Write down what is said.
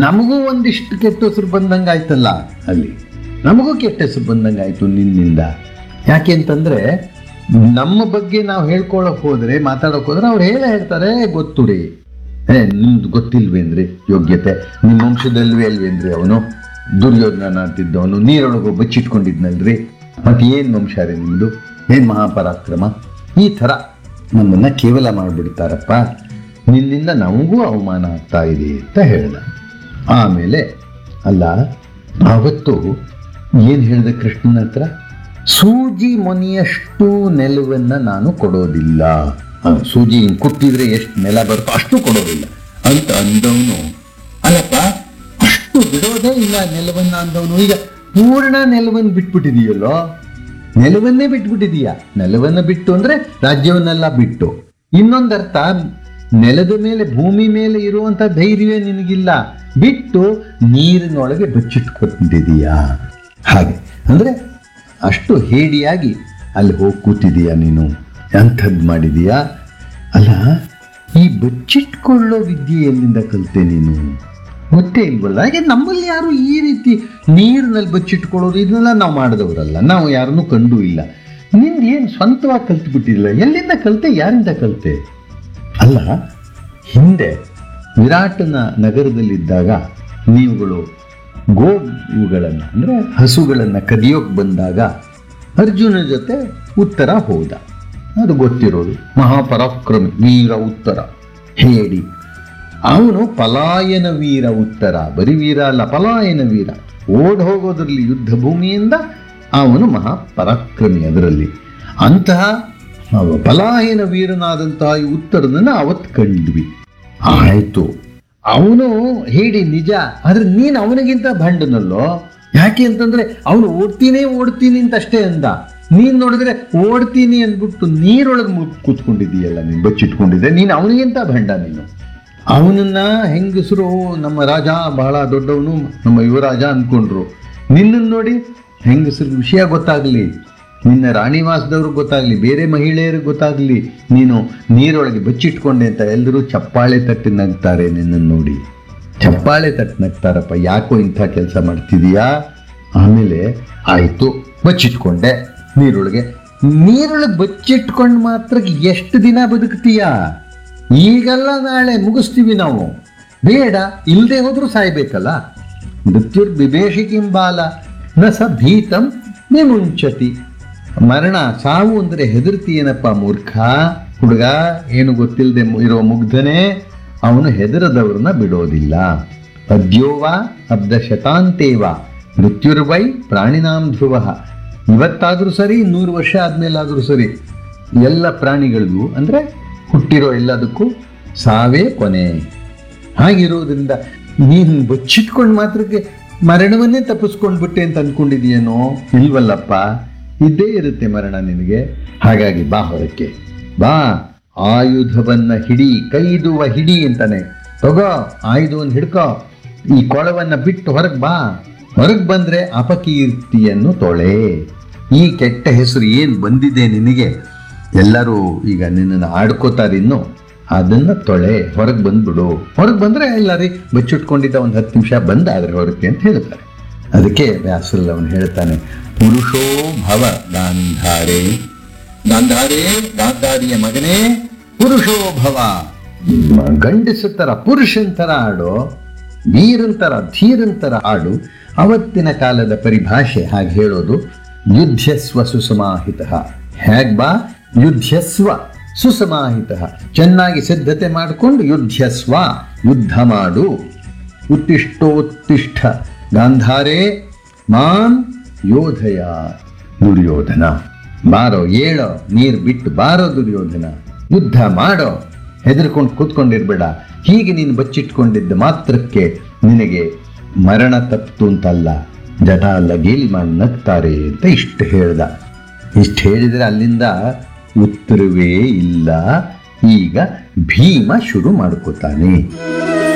ನಮಗೂ ಒಂದಿಷ್ಟು ಕೆಟ್ಟ ಹೆಸರು ಬಂದಂಗೆ ಆಯ್ತಲ್ಲ ಅಲ್ಲಿ ನಮಗೂ ಕೆಟ್ಟ ಹೆಸರು ಬಂದಂಗೆ ಆಯ್ತು ನಿನ್ನಿಂದ ಯಾಕೆ ಅಂತಂದ್ರೆ ನಮ್ಮ ಬಗ್ಗೆ ನಾವು ಹೇಳ್ಕೊಳಕ್ ಹೋದ್ರೆ ಮಾತಾಡಕ್ ಹೋದ್ರೆ ಅವ್ರು ಹೇಳೇ ಹೇಳ್ತಾರೆ ಗೊತ್ತು ರೀ ಏ ನಿಮ್ದು ಗೊತ್ತಿಲ್ವೇನ್ರಿ ಯೋಗ್ಯತೆ ನಿಮ್ಮ ವಂಶದಲ್ವೇ ಅಲ್ವೇನ್ರಿ ಅವನು ದುರ್ಯೋಧನ ಅಂತಿದ್ದವನು ನೀರೊಳಗೆ ಬಚ್ಚಿಟ್ಕೊಂಡಿದ್ನಲ್ರಿ ಮತ್ತೆ ಏನ್ ವಂಶ ರೀ ನಿಮ್ದು ಏನ್ ಮಹಾಪರಾಕ್ರಮ ಈ ಥರ ನಮ್ಮನ್ನ ಕೇವಲ ಮಾಡಿಬಿಡ್ತಾರಪ್ಪ ನಿನ್ನಿಂದ ನಮಗೂ ಅವಮಾನ ಆಗ್ತಾ ಇದೆ ಅಂತ ಹೇಳ್ದ ಆಮೇಲೆ ಅಲ್ಲ ಅವತ್ತು ಏನ್ ಹೇಳ್ದೆ ಕೃಷ್ಣನ ಹತ್ರ ಸೂಜಿ ಮೊನಿಯಷ್ಟು ನೆಲವನ್ನ ನಾನು ಕೊಡೋದಿಲ್ಲ ಆ, ಸೂಜಿ ಹಿಂಗ್ ಕುಟ್ಟಿದ್ರೆ ಎಷ್ಟು ನೆಲ ಬರುತ್ತೋ ಅಷ್ಟು ಕೊಡೋದಿಲ್ಲ ಅಂತ ಅಂದವನು ಅಲ್ಲಪ್ಪ ಅಷ್ಟು ಬಿಡೋದೇ ಇಲ್ಲ ನೆಲವನ್ನ ಅಂದವನು ಈಗ ಪೂರ್ಣ ನೆಲವನ್ನು ಬಿಟ್ಬಿಟ್ಟಿದೆಯಲ್ಲೋ ನೆಲವನ್ನೇ ಬಿಟ್ಬಿಟ್ಟಿದೀಯ ನೆಲವನ್ನ ಬಿಟ್ಟು ಅಂದ್ರೆ ರಾಜ್ಯವನ್ನೆಲ್ಲ ಬಿಟ್ಟು ಇನ್ನೊಂದರ್ಥ ನೆಲದ ಮೇಲೆ ಭೂಮಿ ಮೇಲೆ ಇರುವಂತ ಧೈರ್ಯವೇ ನಿನಗಿಲ್ಲ ಬಿಟ್ಟು ನೀರಿನೊಳಗೆ ಬಚ್ಚಿಟ್ಕೊಂಡಿದೀಯಾ ಹಾಗೆ ಅಂದ್ರೆ ಅಷ್ಟು ಹೇಡಿಯಾಗಿ ಅಲ್ಲಿ ಹೋಗಿ ಕೂತಿದೀಯಾ ನೀನು ಎಂಥದ್ದು ಮಾಡಿದೀಯಾ ಅಲ್ಲ ಈ ಬಚ್ಚಿಟ್ಕೊಳ್ಳೋ ವಿದ್ಯೆ ಎಲ್ಲಿಂದ ಕಲಿತೆ ನೀನು ಗೊತ್ತೇ ಇಲ್ವಲ್ಲ ಹಾಗೆ ನಮ್ಮಲ್ಲಿ ಯಾರು ಈ ರೀತಿ ನೀರಿನಲ್ಲಿ ಬಚ್ಚಿಟ್ಕೊಳ್ಳೋದು ಇದನ್ನೆಲ್ಲ ನಾವು ಮಾಡಿದವರಲ್ಲ ನಾವು ಯಾರನ್ನೂ ಕಂಡೂ ಇಲ್ಲ ನಿಂದು ಏನು ಸ್ವಂತವಾಗಿ ಕಲ್ತ್ಬಿಟ್ಟಿಲ್ಲ ಎಲ್ಲಿಂದ ಕಲಿತೆ ಯಾರಿಂದ ಕಲಿತೆ ಅಲ್ಲ ಹಿಂದೆ ವಿರಾಟನ ನಗರದಲ್ಲಿದ್ದಾಗ ನೀವುಗಳು ಗೋವುಗಳನ್ನು ಅಂದರೆ ಹಸುಗಳನ್ನು ಕದಿಯೋಕೆ ಬಂದಾಗ ಅರ್ಜುನ ಜೊತೆ ಉತ್ತರ ಹೋದ ಅದು ಗೊತ್ತಿರೋದು ಮಹಾಪರಾಕ್ರಮಿ ವೀರ ಉತ್ತರ ಹೇಳಿ ಅವನು ಪಲಾಯನ ವೀರ ಉತ್ತರ ಬರೀ ವೀರ ಅಲ್ಲ ಪಲಾಯನ ವೀರ ಓಡ್ ಹೋಗೋದ್ರಲ್ಲಿ ಯುದ್ಧ ಭೂಮಿಯಿಂದ ಅವನು ಮಹಾಪರಾಕ್ರಮಿ ಅದರಲ್ಲಿ ಅಂತಹ ಅವ ಪಲಾಯನ ವೀರನಾದಂತಹ ಈ ಉತ್ತರದನ್ನ ಅವತ್ತು ಕಂಡ್ವಿ ಆಯ್ತು ಅವನು ಹೇಳಿ ನಿಜ ಆದ್ರೆ ನೀನು ಅವನಿಗಿಂತ ಭಂಡನಲ್ಲೋ ಯಾಕೆ ಅಂತಂದ್ರೆ ಅವನು ಓಡ್ತೀನಿ ಓಡ್ತೀನಿ ಅಂತ ಅಷ್ಟೇ ಅಂದ ನೀನ್ ನೋಡಿದ್ರೆ ಓಡ್ತೀನಿ ಅಂದ್ಬಿಟ್ಟು ನೀರೊಳಗೆ ಮುಳುಗ್ ಕೂತ್ಕೊಂಡಿದೀಯಲ್ಲ ನೀನು ಬಚ್ಚಿಟ್ಕೊಂಡಿದ್ದೆ ನೀನು ಅವನಿಗಿಂತ ಭಂಡ ನೀನು ಅವನನ್ನ ಹೆಂಗಸರು ನಮ್ಮ ರಾಜ ಬಹಳ ದೊಡ್ಡವನು ನಮ್ಮ ಯುವರಾಜ ಅನ್ಕೊಂಡ್ರು ನಿನ್ನನ್ನು ನೋಡಿ ಹೆಂಗಸರ ವಿಷಯ ಗೊತ್ತಾಗ್ಲಿ ನಿನ್ನ ರಾಣಿವಾಸದವ್ರಿಗೆ ಗೊತ್ತಾಗ್ಲಿ ಬೇರೆ ಮಹಿಳೆಯರಿಗೆ ಗೊತ್ತಾಗ್ಲಿ ನೀನು ನೀರೊಳಗೆ ಬಚ್ಚಿಟ್ಕೊಂಡೆ ಅಂತ ಎಲ್ಲರೂ ಚಪ್ಪಾಳೆ ತಟ್ಟಿ ನಗ್ತಾರೆ ನಿನ್ನನ್ನು ನೋಡಿ ಚಪ್ಪಾಳೆ ತಟ್ಟಿ ನಗ್ತಾರಪ್ಪ ಯಾಕೋ ಇಂಥ ಕೆಲಸ ಮಾಡ್ತಿದೀಯಾ ಆಮೇಲೆ ಆಯ್ತು ಬಚ್ಚಿಟ್ಕೊಂಡೆ ನೀರೊಳಗೆ ನೀರೊಳಗೆ ಬಚ್ಚಿಟ್ಕೊಂಡು ಮಾತ್ರ ಎಷ್ಟು ದಿನ ಬದುಕ್ತೀಯಾ ಈಗಲ್ಲ ನಾಳೆ ಮುಗಿಸ್ತೀವಿ ನಾವು ಬೇಡ ಇಲ್ಲದೆ ಹೋದ್ರೂ ಸಾಯ್ಬೇಕಲ್ಲ ಮೃತ್ಯುರ್ ಬಿಭೇಷಿಕಿಂಬಾಲ ನ ಸ ಭೀತಂ ವಿಮುಂಚತಿ ಮರಣ ಸಾವು ಅಂದ್ರೆ ಹೆದರ್ತೀಯನಪ್ಪ ಮೂರ್ಖ ಹುಡುಗ ಏನು ಗೊತ್ತಿಲ್ಲದೆ ಇರೋ ಮುಗ್ಧನೇ ಅವನು ಹೆದರದವ್ರನ್ನ ಬಿಡೋದಿಲ್ಲ ಅದ್ಯೋವ ಅಬ್ಧ ಶತಾಂತೇವ ಮೃತ್ಯುರ್ವೈ ಪ್ರಾಣಿನಾಂ ಧ್ರುವ ಇವತ್ತಾದ್ರೂ ಸರಿ ನೂರು ವರ್ಷ ಆದ್ಮೇಲಾದ್ರೂ ಸರಿ ಎಲ್ಲ ಪ್ರಾಣಿಗಳಿಗೂ ಅಂದ್ರೆ ಹುಟ್ಟಿರೋ ಎಲ್ಲದಕ್ಕೂ ಸಾವೇ ಕೊನೆ ಹಾಗಿರೋದ್ರಿಂದ ನೀನು ಬಚ್ಚಿಟ್ಕೊಂಡು ಮಾತ್ರಕ್ಕೆ ಮರಣವನ್ನೇ ತಪ್ಪಿಸ್ಕೊಂಡ್ಬಿಟ್ಟೆ ಅಂತ ಅನ್ಕೊಂಡಿದೀಯೇನೋ ಇಲ್ವಲ್ಲಪ್ಪ ಇದ್ದೇ ಇರುತ್ತೆ ಮರಣ ನಿನಗೆ ಹಾಗಾಗಿ ಬಾ ಹೊರಕ್ಕೆ ಬಾ ಆಯುಧವನ್ನ ಹಿಡಿ ಕೈದುವ ಹಿಡಿ ಅಂತಾನೆ ತಗೋ ಆಯುಧವನ್ನು ಹಿಡ್ಕೋ ಈ ಕೊಳವನ್ನ ಬಿಟ್ಟು ಹೊರಗೆ ಬಾ ಹೊರಗೆ ಬಂದ್ರೆ ಅಪಕೀರ್ತಿಯನ್ನು ತೊಳೆ ಈ ಕೆಟ್ಟ ಹೆಸರು ಏನು ಬಂದಿದೆ ನಿನಗೆ ಎಲ್ಲರೂ ಈಗ ನಿನ್ನನ್ನು ಆಡ್ಕೋತಾರೆ ಇನ್ನು ಅದನ್ನ ತೊಳೆ ಹೊರಗೆ ಬಂದ್ಬಿಡು ಹೊರಗೆ ಬಂದ್ರೆ ಎಲ್ಲರಿ ಬಚ್ಚಿಟ್ಕೊಂಡಿದ್ದ ಒಂದು ಹತ್ತು ನಿಮಿಷ ಬಂದಾದ್ರೆ ಹೊರಕ್ಕೆ ಅಂತ ಹೇಳ್ತಾರೆ ಅದಕ್ಕೆ ವ್ಯಾಸರಲ್ಲಿ ಅವನು ಹೇಳ್ತಾನೆ ಪುರುಷೋ ಭವ ಗಾಂಧಾರೆ ಗಾಂಧಾರೆ ಗಾಂಧಾರಿಯ ಮಗನೇ ಪುರುಷೋ ಭವ ಮ- ಗಂಡಸ ತರ ಪುರುಷನ್ ತರ ಆಡೋ ವೀರನ್ ತರ ಧೀರನ್ ತರ ಆಡು ಅವತ್ತಿನ ಕಾಲದ ಪರಿಭಾಷೆ ಹಾಗೆ ಹೇಳೋದು ಯುದ್ಧಸ್ವ ಸುಸಮಾಹಿತ ಹೇಗ್ ಬಾ ಯುದ್ಧಸ್ವ ಸುಸಮಾಹಿತ ಚೆನ್ನಾಗಿ ಸಿದ್ಧತೆ ಮಾಡಿಕೊಂಡು ಯುದ್ಧಸ್ವ ಯುದ್ಧ ಮಾಡು ಉತ್ತಿಷ್ಟೋತ್ತಿಷ್ಠ ಗಾಂಧಾರೇ ಮಾಂ ಯೋಧಯ ದುರ್ಯೋಧನ ಬಾರೋ ಏಳೋ ನೀರು ಬಿಟ್ಟು ಬಾರೋ ದುರ್ಯೋಧನ ಯುದ್ಧ ಮಾಡೋ ಹೆದರ್ಕೊಂಡು ಕೂತ್ಕೊಂಡಿರ್ಬೇಡ ಹೀಗೆ ನೀನು ಬಚ್ಚಿಟ್ಕೊಂಡಿದ್ದ ಮಾತ್ರಕ್ಕೆ ನಿನಗೆ ಮರಣ ತಪ್ಪಿತು ಅಂತಲ್ಲ ಜನ ಎಲ್ಲ ಗೇಲಿ ಮಾಡಿ ನಗ್ತಾರೆ ಅಂತ ಇಷ್ಟು ಹೇಳ್ದ ಇಷ್ಟು ಹೇಳಿದ್ರೆ ಅಲ್ಲಿಂದ ಉತ್ತರವೇ ಇಲ್ಲ ಈಗ ಭೀಮ ಶುರು ಮಾಡ್ಕೋತಾನೆ